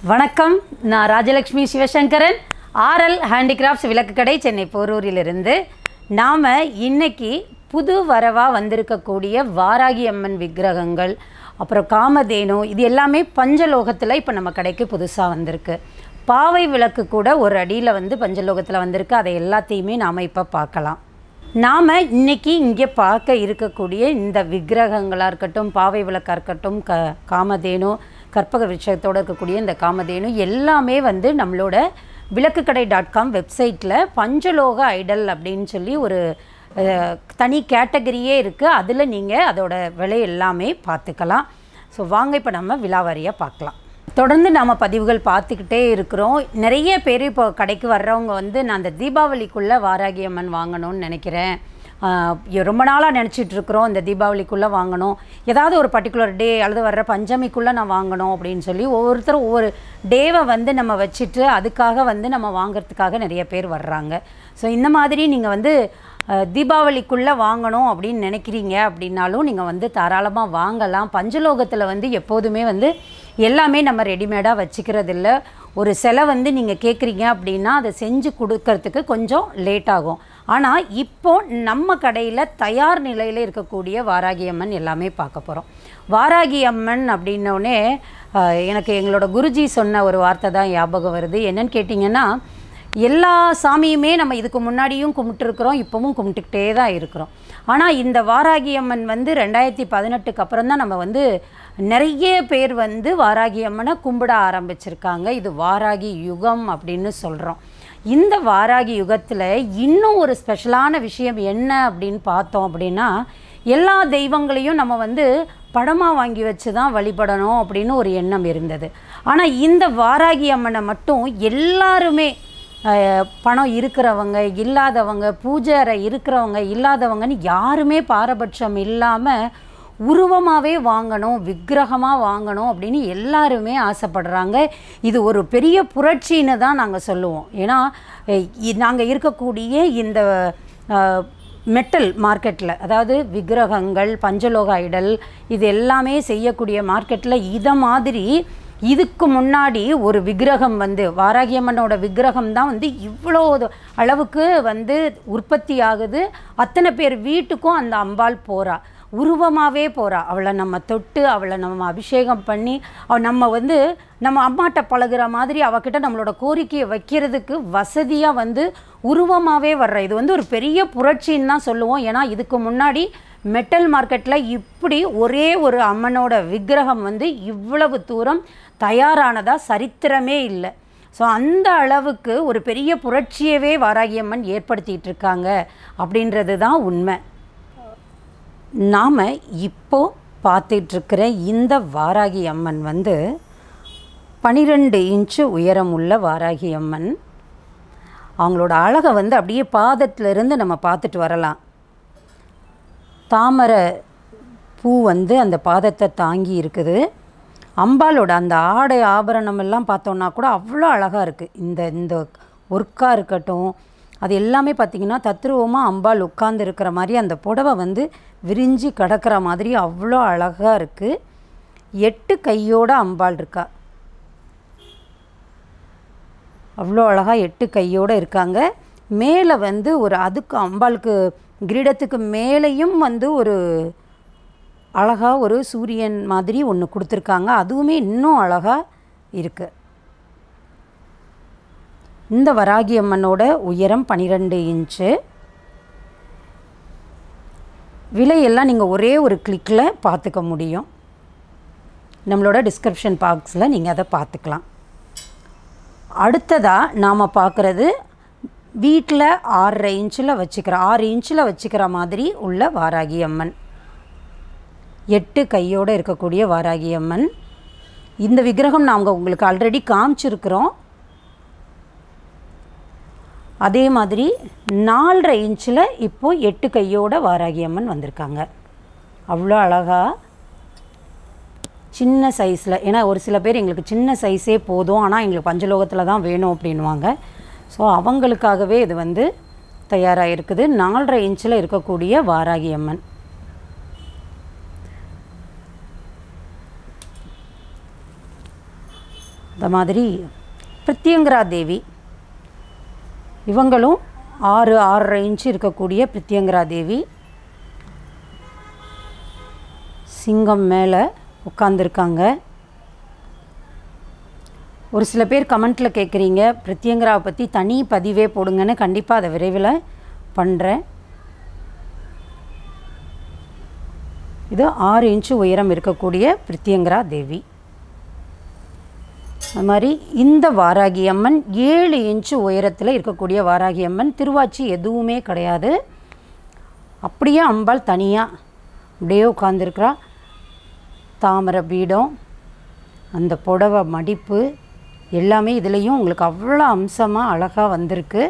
வணக்கம் நான் Rajalakshmi Sivasankaran RL handicrafts விளக்கு கடை சென்னை போரூரிலிருந்து நாம் இன்னைக்கு புது வரவாக வந்திருக்கக்கூடிய வாராகி அம்மன் விக்கிரகங்கள் அப்புறம் காமதேனு இது எல்லாமே பஞ்சலோகத்தில் இப்போ நம்ம கடைக்கு புதுசாக வந்திருக்கு பாவை விளக்கு கூட ஒரு அடியில் வந்து பஞ்சலோகத்தில் வந்திருக்கு அதை எல்லாத்தையுமே நாம் இப்போ பார்க்கலாம் நாம் இன்னைக்கு இங்கே பார்க்க இருக்கக்கூடிய இந்த விக்கிரகங்களாக இருக்கட்டும் பாவை விளக்காக இருக்கட்டும் க காமதேனு கற்பக விஷயத்தோடு இருக்கக்கூடிய இந்த காமதேனு எல்லாமே வந்து நம்மளோட விளக்குக்கடை டாட் காம் வெப்சைட்டில் பஞ்சலோக ஐடல் அப்படின்னு சொல்லி ஒரு அஹ், தனி கேட்டகரியே இருக்குது அதில் நீங்கள் அதோட விலை எல்லாமே பார்த்துக்கலாம் ஸோ வாங்க இப்போ நம்ம விலாவாரியாக பார்க்கலாம் தொடர்ந்து நாம் பதிவுகள் பார்த்துக்கிட்டே இருக்கிறோம் நிறைய பேர் இப்போ கடைக்கு வர்றவங்க வந்து நான் அந்த தீபாவளிக்குள்ளே வாராகி அம்மன் வாங்கணும்னு நினைக்கிறேன் ஆஹ் இ- ரொம்ப நாளாக நினச்சிட்டு இருக்கிறோம் இந்த தீபாவளிக்குள்ளே வாங்கணும் ஏதாவது ஒரு பர்டிகுலர் டே அல்லது வர்ற பஞ்சமிக்குள்ளே நான் வாங்கணும் அப்படின்னு சொல்லி ஒவ்வொருத்தரும் ஒவ்வொரு டேவை வந்து நம்ம வச்சுட்டு அதுக்காக வந்து நம்ம வாங்குறதுக்காக நிறைய பேர் வர்றாங்க ஸோ இந்த மாதிரி நீங்கள் வந்து அஹ், தீபாவளிக்குள்ளே வாங்கணும் அப்படின்னு நினைக்கிறீங்க அப்படின்னாலும் நீங்கள் வந்து தாராளமாக வாங்கலாம் பஞ்சலோகத்தில் வந்து எப்போதுமே வந்து எல்லாமே நம்ம ரெடிமேடாக வச்சுக்கிறது இல்ல ஒரு சிலை வந்து நீங்கள் கேட்குறீங்க அப்படின்னா அதை செஞ்சு கொடுக்கறதுக்கு கொஞ்சம் லேட் ஆகும் ஆனால் இப்போ நம்ம கடையில் தயார் நிலையில் இருக்கக்கூடிய வாராகி அம்மன் எல்லாமே பார்க்க போகிறோம் வாராகி அம்மன் அப்படின்னோடனே அஹ், எனக்கு எங்களோட குருஜி சொன்ன ஒரு வார்த்தை தான் ஞாபகம் வருது என்னன்னு கேட்டிங்கன்னா எல்லா சாமியுமே நம்ம இதுக்கு முன்னாடியும் கும்பிட்டுருக்குறோம் இப்போவும் கும்பிட்டுக்கிட்டே தான் இருக்கிறோம் ஆனால் இந்த வாராகி அம்மன் வந்து ரெண்டாயிரத்தி பதினெட்டுக்கு அப்புறம் தான் நம்ம வந்து நிறைய பேர் வந்து வாராகி அம்மனை கும்பிட ஆரம்பிச்சிருக்காங்க இது வாராகி யுகம் அப்படின்னு சொல்கிறோம் இந்த வாராகி யுகத்தில் இன்னும் ஒரு ஸ்பெஷலான விஷயம் என்ன அப்படின்னு பார்த்தோம் அப்படின்னா எல்லா தெய்வங்களையும் நம்ம வந்து படமாக வாங்கி வச்சு தான் வழிபடணும் அப்படின்னு ஒரு எண்ணம் இருந்தது ஆனால் இந்த வாராகி அம்மனை மட்டும் எல்லாருமே அஹ், பணம் இருக்கிறவங்க இல்லாதவங்க பூஜை அறை இருக்கிறவங்க இல்லாதவங்கன்னு யாருமே பாரபட்சம் இல்லாமல் உருவமாகவே வாங்கணும் விக்கிரகமாக வாங்கணும் அப்படின்னு எல்லாருமே ஆசைப்படுறாங்க இது ஒரு பெரிய புரட்சின்னு தான் நாங்கள் சொல்லுவோம் ஏன்னா நாங்கள் இருக்கக்கூடிய இந்த அஹ், மெட்டல் மார்க்கெட்டில் அதாவது விக்கிரகங்கள் பஞ்சலோக ஐடல் இது எல்லாமே செய்யக்கூடிய மார்க்கெட்டில் இதை மாதிரி இதுக்கு முன்னாடி ஒரு விக்கிரகம் வந்து வாராகியம்மனோட விக்கிரகம் தான் வந்து இவ்வளோ இது- அளவுக்கு வந்து உற்பத்தி ஆகுது அத்தனை பேர் வீட்டுக்கும் அந்த அம்பாள் போகிறா உருவமாகவே போகிறா அவளை நம்ம தொட்டு அவளை நம்ம அபிஷேகம் பண்ணி அவ நம்ம வந்து நம்ம அம்மாட்ட பழகுற மாதிரி அவகிட்ட நம்மளோட கோரிக்கையை வைக்கிறதுக்கு வசதியாக வந்து உருவமாகவே வர்ற இது வந்து ஒரு பெரிய புரட்சின்னு தான் சொல்லுவோம் ஏன்னா இதுக்கு முன்னாடி மெட்டல் மார்க்கெட்டில் இப்படி ஒரே ஒரு அம்மனோட விக்கிரகம் வந்து இவ்வளவு தூரம் தயாரானதா சரித்திரமே இல்லை ஸோ அந்த அளவுக்கு ஒரு பெரிய புரட்சியவே வாராகியம்மன் ஏற்படுத்திட்டு இருக்காங்க அப்படின்றது தான் உண்மை நாம் இப்போ பார்த்துட்ருக்கிற இந்த வாராகி அம்மன் வந்து பனிரெண்டு இன்ச்சு உயரம் உள்ள வாராகி அம்மன் அவங்களோட அழகை வந்து அப்படியே பாதத்திலிருந்து நம்ம பார்த்துட்டு வரலாம் தாமரை பூ வந்து அந்த பாதத்தை தாங்கி இருக்குது அம்பாளோட அந்த ஆடை ஆபரணம் எல்லாம் பார்த்தோன்னா கூட அவ்வளோ அழகாக இருக்குது இந்த இந்த ஒர்க்காக இருக்கட்டும் அது எல்லாமே பார்த்திங்கன்னா தத்ரூபமாக அம்பாள் உட்கார்ந்து இருக்கிற மாதிரி அந்த புடவை வந்து விரிஞ்சு கிடக்கிற மாதிரி அவ்வளோ அழகாக இருக்குது எட்டு கையோட அம்பாள் இருக்கா அவ்வளோ அழகாக எட்டு கையோடு இருக்காங்க மேலே வந்து ஒரு அதுக்கு அம்பாளுக்கு கிரீடத்துக்கு மேலேயும் வந்து ஒரு அழகாக ஒரு சூரியன் மாதிரி ஒன்று கொடுத்துருக்காங்க அதுவுமே இன்னும் அழகாக இருக்குது இந்த வராகி அம்மனோட உயரம் பன்னிரெண்டு இன்ச்சு விலையெல்லாம் நீங்கள் ஒரே ஒரு கிளிக்கில் பார்த்துக்க முடியும் நம்மளோட டிஸ்கிரிப்ஷன் பாக்ஸில் நீங்கள் அதை பார்த்துக்கலாம் அடுத்ததாக நாம் பார்க்குறது வீட்டில் ஆறரை இன்ச்சில் வச்சுக்கிற ஆறு இன்ச்சில் வச்சுக்கிற மாதிரி உள்ள வாராகி அம்மன் எட்டு கையோடு இருக்கக்கூடிய வாராகி அம்மன் இந்த விக்கிரகம் நாங்கள் உங்களுக்கு ஆல்ரெடி காமிச்சிருக்கிறோம் அதே மாதிரி நாலரை இன்ச்சில் இப்போது எட்டு கையோட வாராகி அம்மன் வந்திருக்காங்க அவ்வளோ அழகாக சின்ன சைஸில் ஏன்னா ஒரு சில பேர் எங்களுக்கு சின்ன சைஸே போதும் ஆனால் எங்களுக்கு பஞ்சலோகத்தில் தான் வேணும் அப்படின்வாங்க ஸோ அவங்களுக்காகவே இது வந்து தயாராக இருக்குது நாலரை இன்ச்சில் இருக்கக்கூடிய வாராகி அம்மன் இந்த மாதிரி பிரித்தியங்கரா தேவி இவங்களும் ஆறு ஆறரை இன்ச்சு இருக்கக்கூடிய பிரித்தியங்கரா தேவி சிங்கம் மேலே உட்காந்துருக்காங்க ஒரு சில பேர் கமெண்ட்டில் கேட்குறீங்க பிரித்தியங்கராவை பற்றி தனி பதிவே போடுங்கன்னு கண்டிப்பாக அதை விரைவில் பண்ணுறேன் இது ஆறு இன்ச்சு உயரம் இருக்கக்கூடிய பிரித்தியங்கரா தேவி அது மாதிரி இந்த வாராகி அம்மன் ஏழு இன்ச்சு உயரத்தில் இருக்கக்கூடிய வாராகி அம்மன் திருவாச்சி எதுவுமே கிடையாது அப்படியே அம்பாள் தனியாக அப்படியே உட்காந்துருக்குறா தாமரை பீடம் அந்த புடவை மடிப்பு எல்லாமே இதுலேயும் உங்களுக்கு அவ்வளோ அம்சமாக அழகாக வந்திருக்கு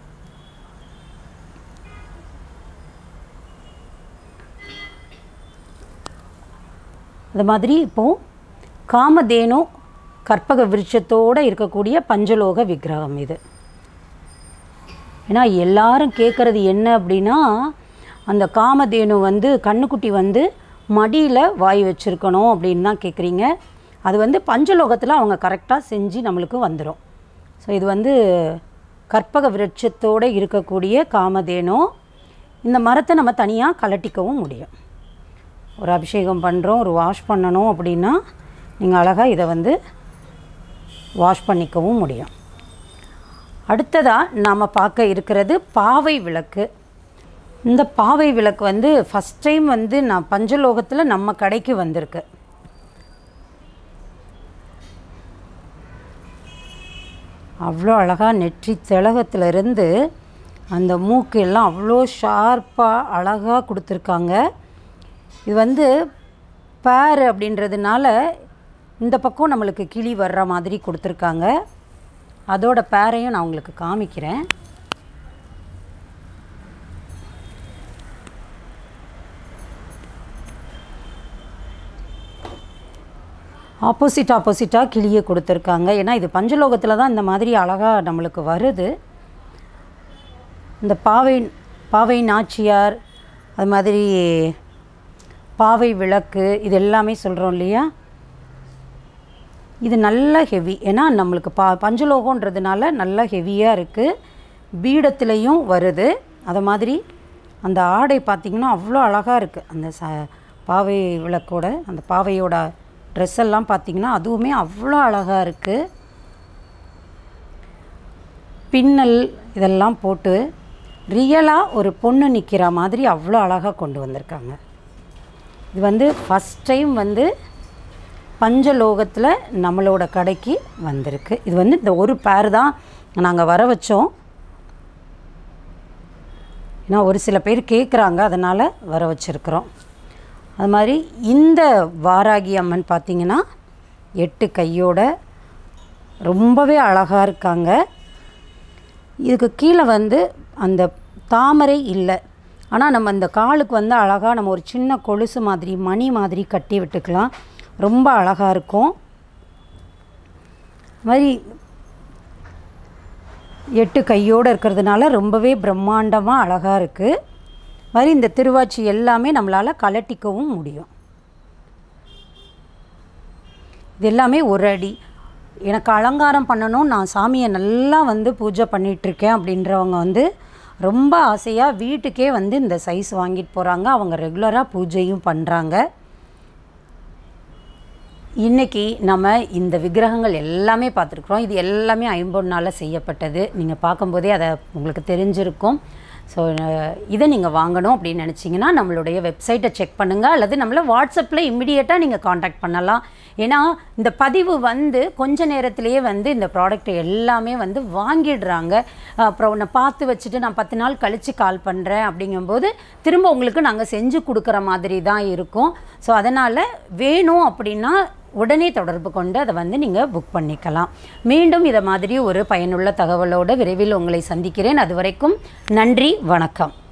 அது மாதிரி இப்போது காமதேனு கற்பக விருட்சத்தோடு இருக்கக்கூடிய பஞ்சலோக விக்கிரகம் இது ஏன்னா எல்லாரும் கேட்குறது என்ன அப்படின்னா அந்த காமதேனு வந்து கண்ணுக்குட்டி வந்து மடியில் வாய் வச்சுருக்கணும் அப்படின்னு தான் கேட்குறீங்க அது வந்து பஞ்சலோகத்தில் அவங்க கரெக்டாக செஞ்சு நம்மளுக்கு வந்துடும் ஸோ இது வந்து கற்பக விருட்சத்தோடு இருக்கக்கூடிய காமதேனு இந்த மரத்தை நம்ம தனியாக கலட்டிக்கவும் முடியும் ஒரு அபிஷேகம் பண்ணுறோம் ஒரு வாஷ் பண்ணணும் அப்படின்னா நீங்கள் அழகாக இதை வந்து வாஷ் பண்ணிக்கவும் முடியும் அடுத்ததாக நாம் பார்க்க இருக்கிறது பாவை விளக்கு இந்த பாவை விளக்கு வந்து ஃபஸ்ட் டைம் வந்து நான் பஞ்சலோகத்தில் நம்ம கடைக்கு வந்திருக்கு அவ்வளோ அழகாக நெற்றி திலகத்திலிருந்து அந்த மூக்கு எல்லாம் அவ்வளோ ஷார்ப்பாக அழகாக கொடுத்துருக்காங்க இது வந்து பேர் அப்படின்றதுனால இந்த பக்கம் நம்மளுக்கு கிளி வர்ற மாதிரி கொடுத்துருக்காங்க அதோட பேரையும் நான் உங்களுக்கு காமிக்கிறேன் ஆப்போசிட் ஆப்போசிட்டாக கிளியை கொடுத்துருக்காங்க ஏன்னா இது பஞ்சலோகத்தில் தான் இந்த மாதிரி அழகாக நம்மளுக்கு வருது இந்த பாவை பாவை நாச்சியார் அது மாதிரி பாவை விளக்கு இது எல்லாமே சொல்கிறோம் இல்லையா இது நல்ல ஹெவி ஏன்னா நம்மளுக்கு பா பஞ்சலோகன்றதுனால நல்ல ஹெவியாக இருக்குது பீடத்துலேயும் வருது அது மாதிரி அந்த ஆடை பார்த்திங்கன்னா அவ்வளோ அழகாக இருக்குது அந்த ச பாவை விளக்கோட அந்த பாவையோட ட்ரெஸ் எல்லாம் பார்த்திங்கன்னா அதுவுமே அவ்வளோ அழகாக இருக்குது பின்னல் இதெல்லாம் போட்டு ரியலாக ஒரு பொண்ணு நிற்கிற மாதிரி அவ்வளோ அழகாக கொண்டு வந்திருக்காங்க இது வந்து ஃபஸ்ட் டைம் வந்து பஞ்சலோகத்தில் நம்மளோட கடைக்கு வந்திருக்கு இது வந்து இந்த ஒரு பேர் தான் நாங்கள் வர வச்சோம் ஏன்னா ஒரு சில பேர் கேட்குறாங்க அதனால் வர வச்சுருக்குறோம் அது மாதிரி இந்த வாராகி அம்மன் பார்த்திங்கன்னா எட்டு கையோட ரொம்பவே அழகாக இருக்காங்க இதுக்கு கீழே வந்து அந்த தாமரை இல்லை ஆனால் நம்ம அந்த காலுக்கு வந்து அழகாக நம்ம ஒரு சின்ன கொலுசு மாதிரி மணி மாதிரி கட்டி விட்டுக்கலாம் ரொம்ப அழகாக இருக்கும் அது மாதிரி எட்டு கையோடு இருக்கிறதுனால ரொம்பவே பிரம்மாண்டமாக அழகாக இருக்குது மாதிரி இந்த திருவாச்சி எல்லாமே நம்மளால் கலட்டிக்கவும் முடியும் இது எல்லாமே ஒரு அடி எனக்கு அலங்காரம் பண்ணணும் நான் சாமியை நல்லா வந்து பூஜை பண்ணிகிட்ருக்கேன் அப்படின்றவங்க வந்து ரொம்ப ஆசையாக வீட்டுக்கே வந்து இந்த சைஸ் வாங்கிட்டு போகிறாங்க அவங்க ரெகுலராக பூஜையும் பண்ணுறாங்க இன்றைக்கி நம்ம இந்த விக்கிரகங்கள் எல்லாமே பார்த்துருக்குறோம் இது எல்லாமே ஐம்பொன்னால் செய்யப்பட்டது நீங்கள் பார்க்கும்போதே அதை உங்களுக்கு தெரிஞ்சிருக்கும் ஸோ இதை நீங்கள் வாங்கணும் அப்படின்னு நினச்சிங்கன்னா நம்மளுடைய வெப்சைட்டை செக் பண்ணுங்கள் அல்லது நம்மளை வாட்ஸ்அப்பில் இம்மிடியேட்டாக நீங்கள் காண்டாக்ட் பண்ணலாம் ஏன்னா இந்த பதிவு வந்து கொஞ்ச நேரத்திலேயே வந்து இந்த ப்ராடக்ட் எல்லாமே வந்து வாங்கிடுறாங்க அப்புறம் உன்னை பார்த்து வச்சுட்டு நான் பத்து நாள் கழித்து கால் பண்ணுறேன் அப்படிங்கும்போது திரும்ப உங்களுக்கு நாங்கள் செஞ்சு கொடுக்குற மாதிரி தான் இருக்கும் ஸோ அதனால் வேணும் அப்படின்னா உடனே தொடர்பு கொண்டு அதை வந்து நீங்கள் புக் பண்ணிக்கலாம் மீண்டும் இதை மாதிரி ஒரு பயனுள்ள தகவலோடு விரைவில் உங்களை சந்திக்கிறேன் அது வரைக்கும் நன்றி வணக்கம்